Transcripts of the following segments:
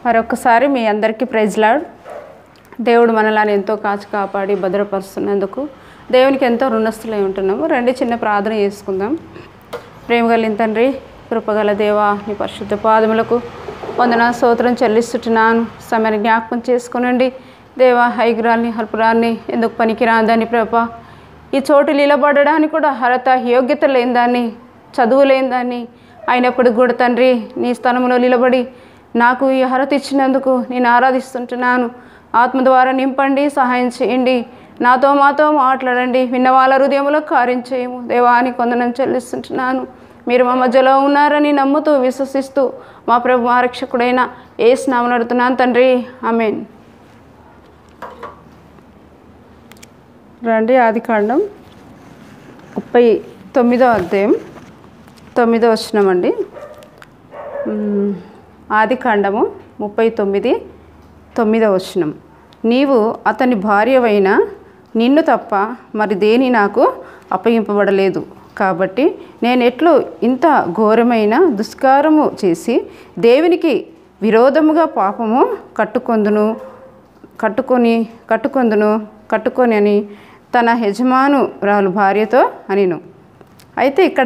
మరొకసారి మీ అందరికీ ప్రైజ్లాడ్ దేవుడు మనల్ని ఎంతో కాచి కాపాడి భద్రపరుస్తున్నందుకు దేవునికి ఎంతో రుణస్థులై ఉంటున్నాము రండి చిన్న ప్రార్థన చేసుకుందాం ప్రేమ కలిగిన తండ్రి కృపగల దేవా నీ పరిశుద్ధ పాదములకు వందన స్తోత్రం చెల్లిస్తుంటున్నాను సమయాన్ని జ్ఞాపకం చేసుకునండి దేవా హైగ్రాన్ని హల్పురాన్ని ఎందుకు పనికిరాందని ప్రభా ఈ చోటు నిలబడడానికి కూడా అర్హత యోగ్యత లేని దాన్ని చదువు లేని దాన్ని అయినప్పటికి కూడా తండ్రి నీ స్థలంలో నిలబడి నాకు ఈ అర్హత ఇచ్చినందుకు నేను ఆరాధిస్తుంటున్నాను ఆత్మ ద్వారా నింపండి సహాయం చేయండి నాతో మాతో మాట్లాడండి విన్న వాళ్ళ హృదయంలో కార్యం చేయము దేవాని కొందనం చెల్లిస్తుంటున్నాను మీరు మా మధ్యలో ఉన్నారని నమ్ముతూ విశ్వసిస్తూ మా ప్రభు మా రక్షకుడైన ఏ స్నామం నడుతున్నాను తండ్రి ఆమెన్ రండి ఆది కాండం ముప్పై తొమ్మిదో అధ్యాయం తొమ్మిదో వచ్చినామండి ఆది కాండము ముప్పై తొమ్మిది తొమ్మిదో వచనం నీవు అతని భార్యవైన నిన్ను తప్ప మరి దేని నాకు అప్పగింపబడలేదు కాబట్టి నేను ఎట్లు ఇంత ఘోరమైన దుష్కారము చేసి దేవునికి విరోధముగా పాపము కట్టుకొందును కట్టుకొని కట్టుకొందును కట్టుకొని అని తన యజమాను రాలు భార్యతో అనిను అయితే ఇక్కడ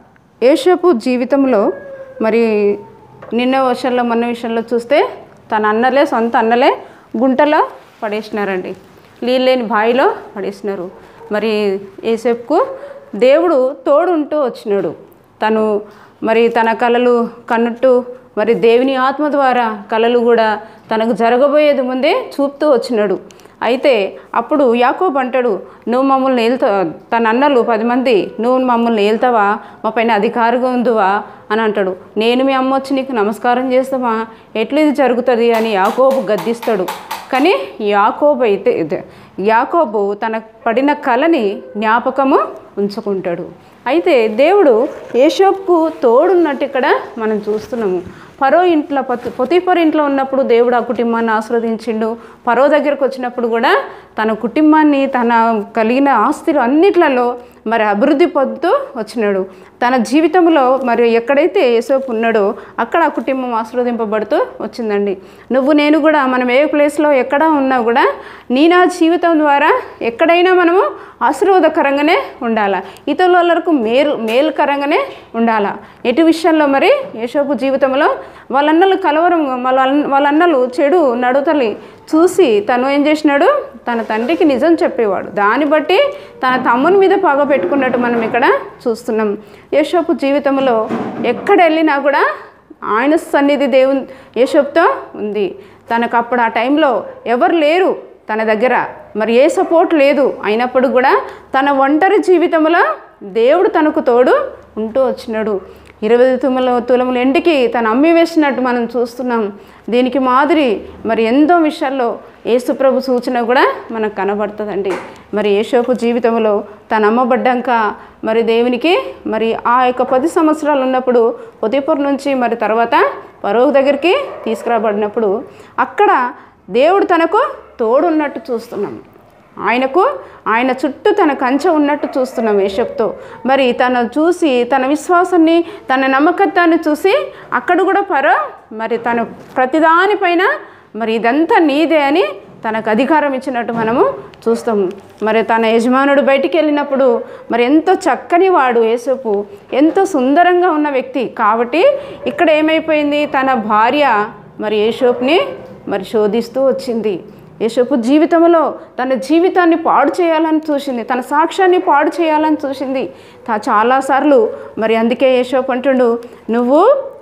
ఏషపు జీవితంలో మరి నిన్న విషయంలో మొన్న విషయంలో చూస్తే తన అన్నలే సొంత అన్నలే గుంటలో పడేసినారండి నీళ్ళు లేని బావిలో పడేసినారు మరి ఏసేపుకు దేవుడు తోడుంటూ వచ్చినాడు తను మరి తన కళలు కన్నట్టు మరి దేవుని ఆత్మ ద్వారా కళలు కూడా తనకు జరగబోయేది ముందే చూపుతూ వచ్చినాడు అయితే అప్పుడు యాకోబ్ అంటాడు నువ్వు మమ్మల్ని ఏల్తా తన అన్నలు పది మంది నువ్వు మమ్మల్ని ఏల్తావా మా పైన అధికారిగా ఉందివా అని అంటాడు నేను మీ అమ్మ వచ్చి నీకు నమస్కారం చేస్తామా ఎట్లా ఇది జరుగుతుంది అని యాకోబు గద్దిస్తాడు కానీ యాకోబు అయితే ఇదే, యాకోబు తన పడిన కళని జ్ఞాపకము ఉంచుకుంటాడు అయితే దేవుడు ఏషోప్కు తోడున్నట్టు ఇక్కడ మనం చూస్తున్నాము పరో ఇంట్లో పతి పొతిపర్ ఇంట్లో ఉన్నప్పుడు దేవుడు ఆ కుటుంబాన్ని ఆస్వాదించిండు పరో దగ్గరకు వచ్చినప్పుడు కూడా తన కుటుంబాన్ని తన కలిగిన ఆస్తులు అన్నిట్లలో మరి అభివృద్ధి పొందుతూ వచ్చినాడు తన జీవితంలో మరి ఎక్కడైతే యేసోపు ఉన్నాడో అక్కడ ఆ కుటుంబం ఆశీర్వదింపబడుతూ వచ్చిందండి నువ్వు నేను కూడా మనం ఏ ప్లేస్లో ఎక్కడ ఉన్నా కూడా నీ నా జీవితం ద్వారా ఎక్కడైనా మనము ఆశీర్వాదకరంగానే ఉండాలా ఇతరుల వరకు మేలు మేలుకరంగానే ఉండాలా ఎటు విషయంలో మరి యేసోపు జీవితంలో వాళ్ళన్నలు కలవరం వాళ్ళ వాళ్ళ అన్నలు చెడు నడుతలి చూసి తను ఏం చేసినాడు తన తండ్రికి నిజం చెప్పేవాడు దాన్ని బట్టి తన తమ్ముని మీద పగ పెట్టుకున్నట్టు మనం ఇక్కడ చూస్తున్నాం యేషోపు జీవితంలో ఎక్కడ వెళ్ళినా కూడా ఆయన సన్నిధి దేవుని యేషోపుతో ఉంది తనకు అప్పుడు ఆ టైంలో ఎవరు లేరు తన దగ్గర మరి ఏ సపోర్ట్ లేదు అయినప్పుడు కూడా తన ఒంటరి జీవితంలో దేవుడు తనకు తోడు ఉంటూ వచ్చినాడు ఇరవై తుముల తులముల ఎంటికి తను అమ్మి వేసినట్టు మనం చూస్తున్నాం దీనికి మాదిరి మరి ఎంతో విషయాల్లో యేసుప్రభు సూచన కూడా మనకు కనబడుతుందండి మరి యేషోపు జీవితంలో తను అమ్మబడ్డాక మరి దేవునికి మరి ఆ యొక్క పది సంవత్సరాలు ఉన్నప్పుడు పొతిపూర్ నుంచి మరి తర్వాత పరువు దగ్గరికి తీసుకురాబడినప్పుడు అక్కడ దేవుడు తనకు తోడున్నట్టు చూస్తున్నాం ఆయనకు ఆయన చుట్టూ తన కంచె ఉన్నట్టు చూస్తున్నాం యేషప్తో మరి తను చూసి తన విశ్వాసాన్ని తన నమ్మకత్వాన్ని చూసి అక్కడ కూడా పరో మరి తను ప్రతిదానిపైన మరి ఇదంతా నీదే అని తనకు అధికారం ఇచ్చినట్టు మనము చూస్తాము మరి తన యజమానుడు బయటికి వెళ్ళినప్పుడు మరి ఎంతో చక్కని వాడు యేసపు ఎంతో సుందరంగా ఉన్న వ్యక్తి కాబట్టి ఇక్కడ ఏమైపోయింది తన భార్య మరి యేసోపుని మరి శోధిస్తూ వచ్చింది యేసోపు జీవితంలో తన జీవితాన్ని పాడు చేయాలని చూసింది తన సాక్ష్యాన్ని పాడు చేయాలని చూసింది తా చాలాసార్లు మరి అందుకే యేసోపు అంటుండు నువ్వు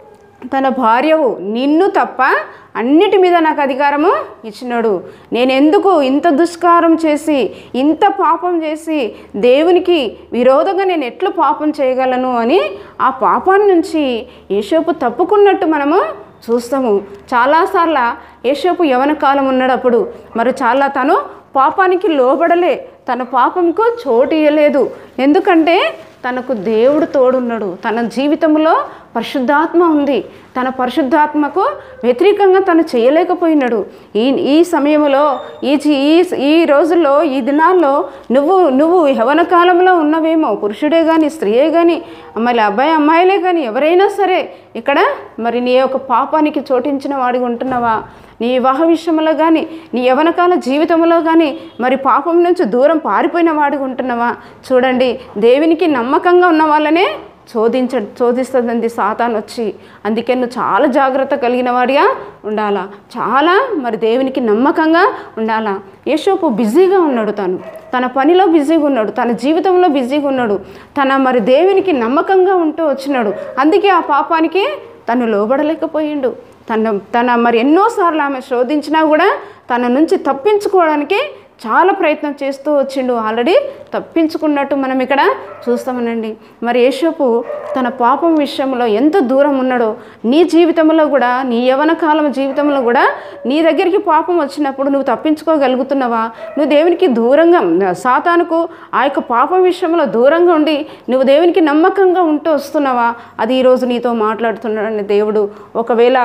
తన భార్యవు నిన్ను తప్ప అన్నిటి మీద నాకు అధికారము ఇచ్చినాడు నేను ఎందుకు ఇంత దుష్కారం చేసి ఇంత పాపం చేసి దేవునికి విరోధంగా నేను ఎట్లు పాపం చేయగలను అని ఆ పాపాన్ని నుంచి యేషోపు తప్పుకున్నట్టు మనము చూస్తాము చాలాసార్లు యేషోపు యవన కాలం ఉన్నప్పుడు మరి చాలా తను పాపానికి లోబడలే తన పాపంకు చోటు ఇవ్వలేదు ఎందుకంటే తనకు దేవుడు తోడున్నాడు తన జీవితంలో పరిశుద్ధాత్మ ఉంది తన పరిశుద్ధాత్మకు వ్యతిరేకంగా తను చేయలేకపోయినాడు ఈ ఈ సమయంలో ఈ జీ- ఈ ఈ రోజుల్లో ఈ దినాల్లో నువ్వు నువ్వు యవన కాలంలో ఉన్నవేమో పురుషుడే కానీ స్త్రీయే కానీ మళ్ళీ అబ్బాయి అమ్మాయిలే కానీ ఎవరైనా సరే ఇక్కడ మరి నీ యొక్క పాపానికి చోటించిన వాడిగా ఉంటున్నావా నీ వివాహ విషయంలో కానీ నీ యవనకాల జీవితంలో కానీ మరి పాపం నుంచి దూరం పారిపోయిన వాడిగా ఉంటున్నావా చూడండి దేవునికి నమ్మకంగా ఉన్న వాళ్ళనే చోదించ చోదిస్తుందండి సాతాన్ వచ్చి అందుకే నువ్వు చాలా జాగ్రత్త కలిగిన వాడిగా ఉండాలా చాలా మరి దేవునికి నమ్మకంగా ఉండాలా యేషోపు బిజీగా ఉన్నాడు తను తన పనిలో బిజీగా ఉన్నాడు తన జీవితంలో బిజీగా ఉన్నాడు తన మరి దేవునికి నమ్మకంగా ఉంటూ వచ్చినాడు అందుకే ఆ పాపానికి తను లోబడలేకపోయిండు తన తన మరి ఎన్నోసార్లు ఆమె శోధించినా కూడా తన నుంచి తప్పించుకోవడానికి చాలా ప్రయత్నం చేస్తూ వచ్చిండు ఆల్రెడీ తప్పించుకున్నట్టు మనం ఇక్కడ చూస్తామనండి మరి యేషోపు తన పాపం విషయంలో ఎంత దూరం ఉన్నాడో నీ జీవితంలో కూడా నీ యవన కాలం జీవితంలో కూడా నీ దగ్గరికి పాపం వచ్చినప్పుడు నువ్వు తప్పించుకోగలుగుతున్నావా నువ్వు దేవునికి దూరంగా సాతానుకు ఆ యొక్క పాపం విషయంలో దూరంగా ఉండి నువ్వు దేవునికి నమ్మకంగా ఉంటూ వస్తున్నావా అది ఈరోజు నీతో మాట్లాడుతున్నాడని దేవుడు ఒకవేళ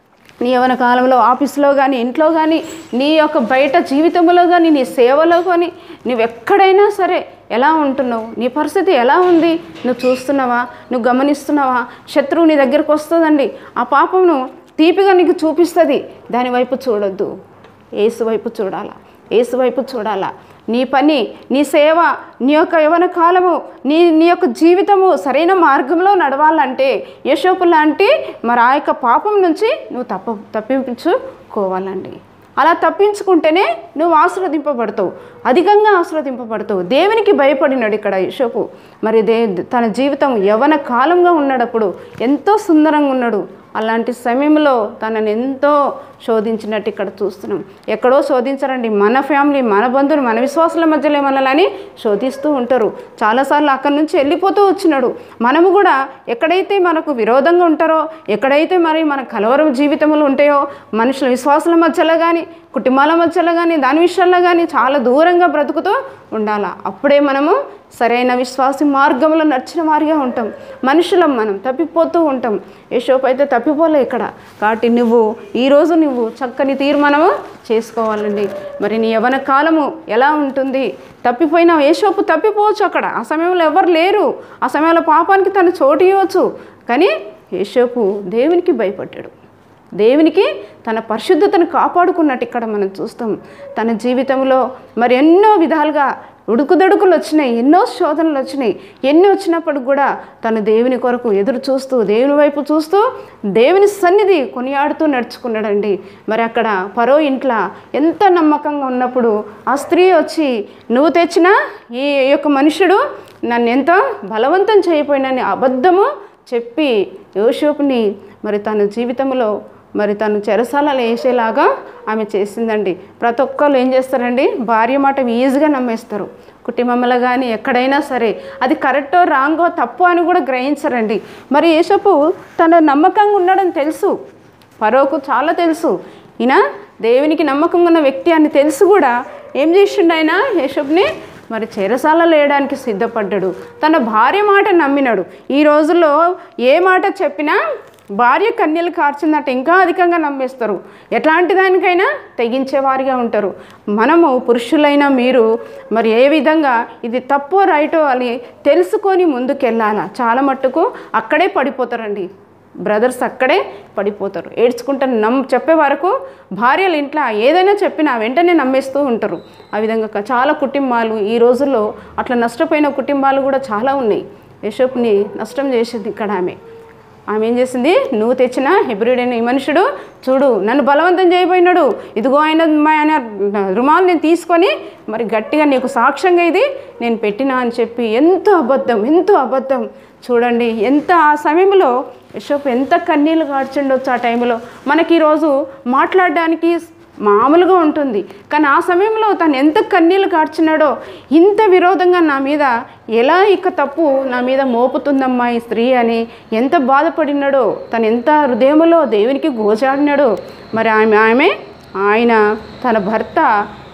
నీ యవన కాలంలో ఆఫీస్లో కానీ ఇంట్లో కానీ నీ యొక్క బయట జీవితంలో కానీ నీ సేవలో కానీ నువ్వు ఎక్కడైనా సరే ఎలా ఉంటున్నావు నీ పరిస్థితి ఎలా ఉంది నువ్వు చూస్తున్నావా నువ్వు గమనిస్తున్నావా శత్రువు నీ దగ్గరకు వస్తుందండి ఆ పాపమును తీపిగా నీకు చూపిస్తుంది దాని వైపు చూడొద్దు ఏసు వైపు చూడాలా ఏసు వైపు చూడాలా నీ పని నీ సేవ నీ యొక్క యవన కాలము నీ నీ యొక్క జీవితము సరైన మార్గంలో నడవాలంటే యశోపు లాంటి మరి ఆ యొక్క పాపం నుంచి నువ్వు తప్ప తప్పించుకోవాలండి అలా తప్పించుకుంటేనే నువ్వు ఆశ్రవదింపబడతావు అధికంగా ఆశ్రవదింపబడతావు దేవునికి భయపడినాడు ఇక్కడ యశోపు మరి దే తన జీవితం యవన కాలంగా ఉన్నాడప్పుడు ఎంతో సుందరంగా ఉన్నాడు అలాంటి సమయంలో తనని ఎంతో శోధించినట్టు ఇక్కడ చూస్తున్నాం ఎక్కడో శోధించరండి మన ఫ్యామిలీ మన బంధువులు మన విశ్వాసుల మధ్యలో మనల్ని శోధిస్తూ ఉంటారు చాలాసార్లు అక్కడి నుంచి వెళ్ళిపోతూ వచ్చినాడు మనము కూడా ఎక్కడైతే మనకు విరోధంగా ఉంటారో ఎక్కడైతే మరి మన కలవరం జీవితములు ఉంటాయో మనుషుల విశ్వాసుల మధ్యలో కానీ కుటుంబాల మధ్యలో కానీ దాని విషయాల్లో కానీ చాలా దూరంగా బ్రతుకుతూ ఉండాలా అప్పుడే మనము సరైన విశ్వాసి మార్గంలో నడిచిన వారిగా ఉంటాం మనుషులం మనం తప్పిపోతూ ఉంటాం యశోపు అయితే తప్పిపోలే ఇక్కడ కాబట్టి నువ్వు ఈరోజు నువ్వు చక్కని తీర్మానము చేసుకోవాలండి మరి నీ యవన కాలము ఎలా ఉంటుంది తప్పిపోయిన యేషోపు తప్పిపోవచ్చు అక్కడ ఆ సమయంలో ఎవరు లేరు ఆ సమయంలో పాపానికి తను చోటు ఇవ్వచ్చు కానీ యేషోపు దేవునికి భయపడ్డాడు దేవునికి తన పరిశుద్ధతను కాపాడుకున్నట్టు ఇక్కడ మనం చూస్తాం తన జీవితంలో మరి ఎన్నో విధాలుగా ఉడుకుదడుకులు వచ్చినాయి ఎన్నో శోధనలు వచ్చినాయి ఎన్ని వచ్చినప్పుడు కూడా తను దేవుని కొరకు ఎదురు చూస్తూ దేవుని వైపు చూస్తూ దేవుని సన్నిధి కొనియాడుతూ నడుచుకున్నాడండి మరి అక్కడ పరో ఇంట్లో ఎంత నమ్మకంగా ఉన్నప్పుడు ఆ స్త్రీ వచ్చి నువ్వు తెచ్చిన ఈ యొక్క మనుషుడు నన్ను ఎంతో బలవంతం చేయపోయినని అబద్ధము చెప్పి యోషోపుని మరి తన జీవితంలో మరి తను చెరసాలలో వేసేలాగా ఆమె చేసిందండి ప్రతి ఒక్కళ్ళు ఏం చేస్తారండి భార్య మాట ఈజీగా నమ్మేస్తారు కుటుంబంలో కానీ ఎక్కడైనా సరే అది కరెక్టో రాంగో తప్పు అని కూడా గ్రహించరండి మరి యేసపు తన నమ్మకంగా ఉండడం తెలుసు పరోకు చాలా తెలుసు ఈయన దేవునికి నమ్మకంగా ఉన్న వ్యక్తి అని తెలుసు కూడా ఏం చేసిండు ఆయన యేసపుని మరి చెరసాలలో వేయడానికి సిద్ధపడ్డాడు తన భార్య మాట నమ్మినాడు ఈ రోజుల్లో ఏ మాట చెప్పినా భార్య కన్యలు కార్చిందట ఇంకా అధికంగా నమ్మేస్తారు ఎట్లాంటి దానికైనా తెగించేవారిగా ఉంటారు మనము పురుషులైన మీరు మరి ఏ విధంగా ఇది తప్పో రైటో అని తెలుసుకొని ముందుకెళ్ళాలా చాలా మట్టుకు అక్కడే పడిపోతారండి బ్రదర్స్ అక్కడే పడిపోతారు ఏడ్చుకుంటా నమ్ చెప్పే వరకు భార్యలు ఇంట్లో ఏదైనా చెప్పినా వెంటనే నమ్మేస్తూ ఉంటారు ఆ విధంగా క- చాలా కుటుంబాలు ఈ రోజుల్లో అట్లా నష్టపోయిన కుటుంబాలు కూడా చాలా ఉన్నాయి యశోప్ని నష్టం చేసింది ఇక్కడ ఆమె ఆమె ఏం చేసింది నువ్వు తెచ్చిన హెబ్రిడైన ఈ మనుషుడు చూడు నన్ను బలవంతం చేయబోయినాడు ఇదిగో ఆయన మా ఆయన రుమాలు నేను తీసుకొని మరి గట్టిగా నీకు సాక్ష్యంగా ఇది నేను పెట్టినా అని చెప్పి ఎంతో అబద్ధం ఎంతో అబద్ధం చూడండి ఎంత ఆ సమయంలో యశోప్ ఎంత కన్నీళ్ళు గాడ్చుండొచ్చు ఆ టైంలో మనకి ఈరోజు మాట్లాడడానికి మామూలుగా ఉంటుంది కానీ ఆ సమయంలో తను ఎంత కన్నీళ్ళు కార్చినాడో ఇంత విరోధంగా నా మీద ఎలా ఇక తప్పు నా మీద మోపుతుందమ్మా ఈ స్త్రీ అని ఎంత బాధపడినాడో తను ఎంత హృదయంలో దేవునికి గోజాడినాడో మరి ఆమె ఆమె ఆయన తన భర్త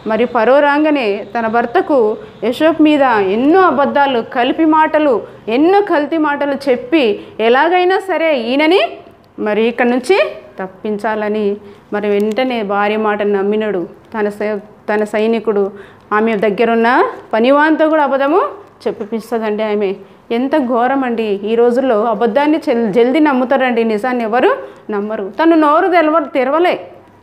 మరి పరో రాగానే తన భర్తకు యశోప్ మీద ఎన్నో అబద్ధాలు కలిపి మాటలు ఎన్నో కల్తీ మాటలు చెప్పి ఎలాగైనా సరే ఈయనని మరి ఇక్కడ నుంచి తప్పించాలని మరి వెంటనే భార్య మాట నమ్మినడు తన సై- తన సైనికుడు ఆమె దగ్గరున్న పనివాంతో కూడా అబద్ధము చెప్పిపిస్తుందండి ఆమె ఎంత ఘోరం అండి ఈ రోజుల్లో అబద్ధాన్ని చెల్ జల్దీ నమ్ముతారండి నిజాన్ని ఎవరు నమ్మరు తను నోరు తెలవ తెరవలే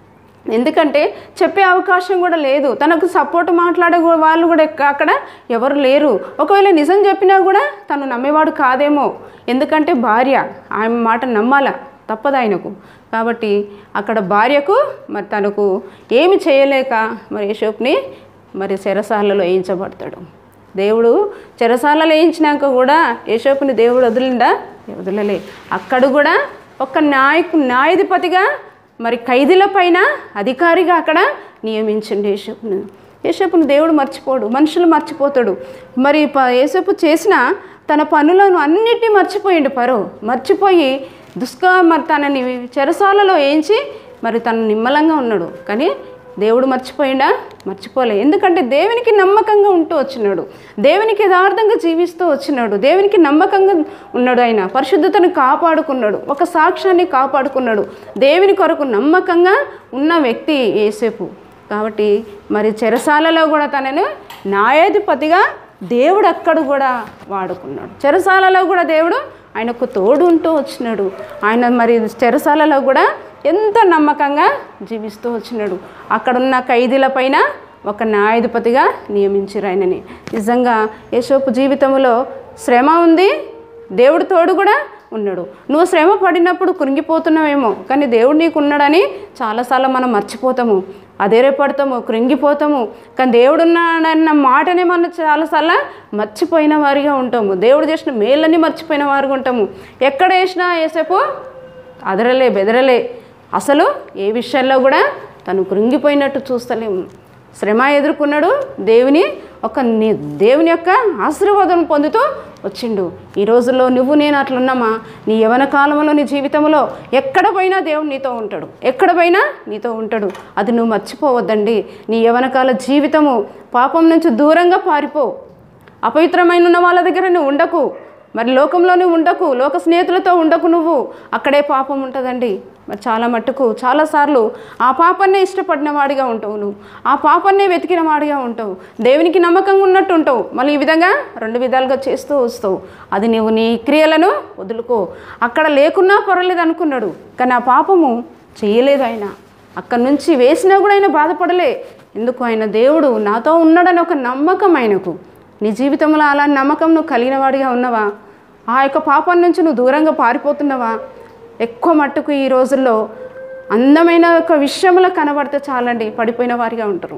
ఎందుకంటే చెప్పే అవకాశం కూడా లేదు తనకు సపోర్ట్ మాట్లాడే గు- వాళ్ళు కూడా ఎక్క- అక్కడ ఎవరు లేరు ఒకవేళ నిజం చెప్పినా కూడా తను నమ్మేవాడు కాదేమో ఎందుకంటే భార్య ఆమె మాట నమ్మాల తప్పదు ఆయనకు కాబట్టి అక్కడ భార్యకు మరి తనకు ఏమి చేయలేక మరి యశోప్ని మరి చెరసాలలో వేయించబడతాడు దేవుడు చెరసాలలో వేయించినాక కూడా యశోపుని దేవుడు వదిలిండా వదలలే అక్కడ కూడా ఒక నాయకు న్యాయాధిపతిగా మరి ఖైదీల పైన అధికారిగా అక్కడ నియమించండి యేసపును యేసపును దేవుడు మర్చిపోడు మనుషులు మర్చిపోతాడు మరి ప యేసపు చేసిన తన పనులను అన్నిటినీ మర్చిపోయిండు పరో మర్చిపోయి దుష్క మరి తనని చెరసాలలో వేయించి మరి తను నిమ్మలంగా ఉన్నాడు కానీ దేవుడు మర్చిపోయిండా మర్చిపోలే ఎందుకంటే దేవునికి నమ్మకంగా ఉంటూ వచ్చినాడు దేవునికి యథార్థంగా జీవిస్తూ వచ్చినాడు దేవునికి నమ్మకంగా ఉన్నాడు ఆయన పరిశుద్ధతను కాపాడుకున్నాడు ఒక సాక్ష్యాన్ని కాపాడుకున్నాడు దేవుని కొరకు నమ్మకంగా ఉన్న వ్యక్తి ఏసేపు కాబట్టి మరి చెరసాలలో కూడా తనను న్యాయాధిపతిగా దేవుడు అక్కడ కూడా వాడుకున్నాడు చెరసాలలో కూడా దేవుడు ఆయనకు తోడు ఉంటూ వచ్చినాడు ఆయన మరి చెరసాలలో కూడా ఎంత నమ్మకంగా జీవిస్తూ వచ్చినాడు అక్కడున్న ఖైదీల పైన ఒక న్యాయాధిపతిగా నియమించారు ఆయనని నిజంగా యశోపు జీవితంలో శ్రమ ఉంది దేవుడు తోడు కూడా ఉన్నాడు నువ్వు శ్రమ పడినప్పుడు కృంగిపోతున్నావేమో కానీ దేవుడు నీకు ఉన్నాడని చాలాసార్లు మనం మర్చిపోతాము అదేరేపడతాము కృంగిపోతాము కానీ దేవుడు ఉన్నాడన్న మాటనే మనం చాలాసార్లు మర్చిపోయిన వారిగా ఉంటాము దేవుడు చేసిన మేళ్ళని మర్చిపోయిన వారిగా ఉంటాము ఎక్కడ వేసినా వేసేపు అదరలే బెదరలే అసలు ఏ విషయాల్లో కూడా తను కృంగిపోయినట్టు చూస్తలేము శ్రమ ఎదుర్కొన్నాడు దేవుని ఒక ని- దేవుని యొక్క ఆశీర్వాదం పొందుతూ వచ్చిండు ఈ రోజుల్లో నువ్వు నేను అట్లున్నామా నీ యవన కాలంలో నీ జీవితంలో ఎక్కడ పోయినా దేవుడు నీతో ఉంటాడు ఎక్కడ పోయినా నీతో ఉంటాడు అది నువ్వు మర్చిపోవద్దండి నీ యవనకాల జీవితము పాపం నుంచి దూరంగా పారిపో అపవిత్రమైన ఉన్న వాళ్ళ దగ్గర నువ్వు ఉండకు మరి లోకంలోనే ఉండకు లోక స్నేహితులతో ఉండకు నువ్వు అక్కడే పాపం ఉంటుందండి మరి చాలా మట్టుకు చాలాసార్లు ఆ పాపాన్నే ఇష్టపడిన వాడిగా ఉంటావు నువ్వు ఆ పాపాన్నే వెతికిన వాడిగా ఉంటావు దేవునికి నమ్మకంగా ఉన్నట్టు ఉంటావు మళ్ళీ ఈ విధంగా రెండు విధాలుగా చేస్తూ వస్తావు అది నువ్వు నీ క్రియలను వదులుకో అక్కడ లేకున్నా పర్వాలేదు అనుకున్నాడు కానీ ఆ పాపము చేయలేదు ఆయన అక్కడి నుంచి వేసినా కూడా ఆయన బాధపడలే ఎందుకు ఆయన దేవుడు నాతో ఉన్నాడని ఒక నమ్మకం ఆయనకు నీ జీవితంలో అలాంటి నమ్మకం నువ్వు కలిగిన వాడిగా ఉన్నావా ఆ యొక్క పాపం నుంచి నువ్వు దూరంగా పారిపోతున్నావా ఎక్కువ మట్టుకు ఈ రోజుల్లో అందమైన ఒక విషయంలో కనబడితే చాలండి పడిపోయిన వారిగా ఉంటారు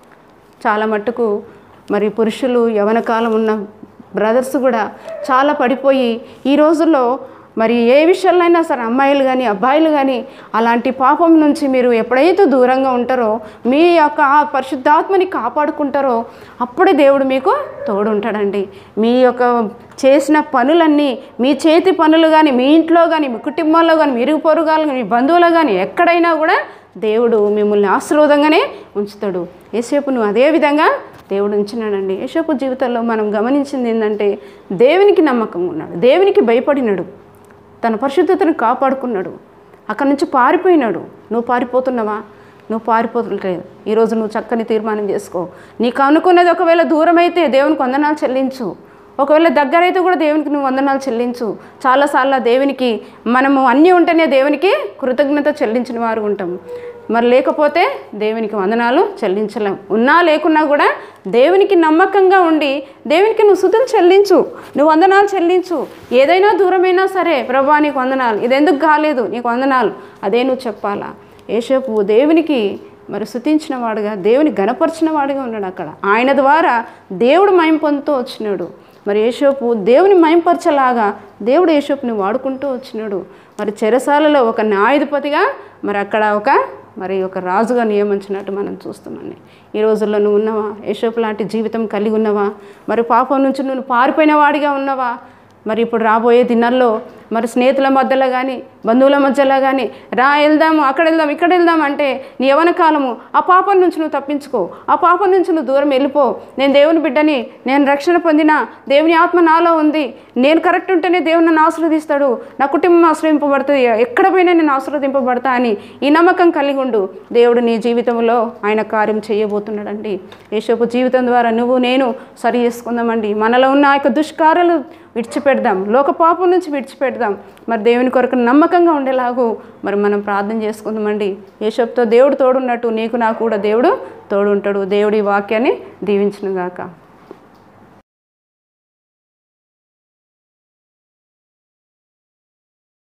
చాలా మట్టుకు మరి పురుషులు యవన కాలం ఉన్న బ్రదర్స్ కూడా చాలా పడిపోయి ఈ రోజుల్లో మరి ఏ విషయాల్లో అయినా సరే అమ్మాయిలు కానీ అబ్బాయిలు కానీ అలాంటి పాపం నుంచి మీరు ఎప్పుడైతే దూరంగా ఉంటారో మీ యొక్క ఆ పరిశుద్ధాత్మని కాపాడుకుంటారో అప్పుడే దేవుడు మీకు తోడు ఉంటాడండి మీ యొక్క చేసిన పనులన్నీ మీ చేతి పనులు కానీ మీ ఇంట్లో కానీ మీ కుటుంబంలో కానీ మీ ఇరుగు పొరుగు కానీ మీ బంధువులు కానీ ఎక్కడైనా కూడా దేవుడు మిమ్మల్ని ఆశీర్వాదంగానే ఉంచుతాడు ఏసేపు నువ్వు అదే విధంగా దేవుడు ఉంచినాడండి ఏసేపు జీవితంలో మనం గమనించింది ఏంటంటే దేవునికి నమ్మకం ఉన్నాడు దేవునికి భయపడినాడు తన పరిశుద్ధతను కాపాడుకున్నాడు అక్కడి నుంచి పారిపోయినాడు నువ్వు పారిపోతున్నావా నువ్వు పారిపోతులేదు ఈరోజు నువ్వు చక్కని తీర్మానం చేసుకో నీకు అనుకున్నది ఒకవేళ దూరం అయితే దేవునికి వందనాలు చెల్లించు ఒకవేళ దగ్గర అయితే కూడా దేవునికి నువ్వు వందనాలు చెల్లించు చాలాసార్లు దేవునికి మనము అన్నీ ఉంటేనే దేవునికి కృతజ్ఞత చెల్లించిన వారు ఉంటాము మరి లేకపోతే దేవునికి వందనాలు చెల్లించలేం ఉన్నా లేకున్నా కూడా దేవునికి నమ్మకంగా ఉండి దేవునికి నువ్వు శుతులు చెల్లించు నువ్వు వందనాలు చెల్లించు ఏదైనా దూరమైనా సరే ప్రభా నీకు వందనాలు ఇది ఎందుకు కాలేదు నీకు వందనాలు అదే నువ్వు చెప్పాలా ఏసేపు దేవునికి మరి శుతించిన వాడుగా దేవుని గణపరిచిన వాడుగా ఉన్నాడు అక్కడ ఆయన ద్వారా దేవుడు మయం పొందుతూ వచ్చినాడు మరి యేషోపు దేవుని మయంపరచలాగా దేవుడు యేషోపుని వాడుకుంటూ వచ్చినాడు మరి చెరసాలలో ఒక న్యాయాధిపతిగా మరి అక్కడ ఒక మరి ఒక రాజుగా నియమించినట్టు మనం చూస్తామండి ఈ రోజుల్లో నువ్వు ఉన్నావా యేషోపు లాంటి జీవితం కలిగి ఉన్నావా మరి పాపం నుంచి నువ్వు పారిపోయిన వాడిగా ఉన్నావా మరి ఇప్పుడు రాబోయే దినాల్లో మరి స్నేహితుల మధ్యలో కానీ బంధువుల మధ్యలో కానీ రా వెళ్దాము అక్కడ వెళ్దాం ఇక్కడ వెళ్దాం అంటే నీ యవన కాలము ఆ పాపం నుంచి నువ్వు తప్పించుకో ఆ పాపం నుంచి నువ్వు దూరం వెళ్ళిపో నేను దేవుని బిడ్డని నేను రక్షణ పొందిన దేవుని ఆత్మ నాలో ఉంది నేను కరెక్ట్ ఉంటేనే దేవుని నన్ను ఆశీర్వదిస్తాడు నా కుటుంబం ఆశ్రయింపబడుతుంది ఎక్కడ పోయినా నేను ఆశీర్వదింపబడతా అని ఈ నమ్మకం కలిగి ఉండు దేవుడు నీ జీవితంలో ఆయన కార్యం చేయబోతున్నాడండి యేషోపు జీవితం ద్వారా నువ్వు నేను సరి చేసుకుందామండి మనలో ఉన్న ఆ యొక్క దుష్కార్యాలు విడిచిపెడదాం లోక పాపం నుంచి విడిచిపెడదాం మరి దేవుని కొరకు నమ్మకంగా ఉండేలాగు మరి మనం ప్రార్థన చేసుకుందామండి యేషోపుతో దేవుడు తోడున్నట్టు నీకు నాకు కూడా దేవుడు తోడు ఉంటాడు దేవుడి వాక్యాన్ని దీవించునుగాక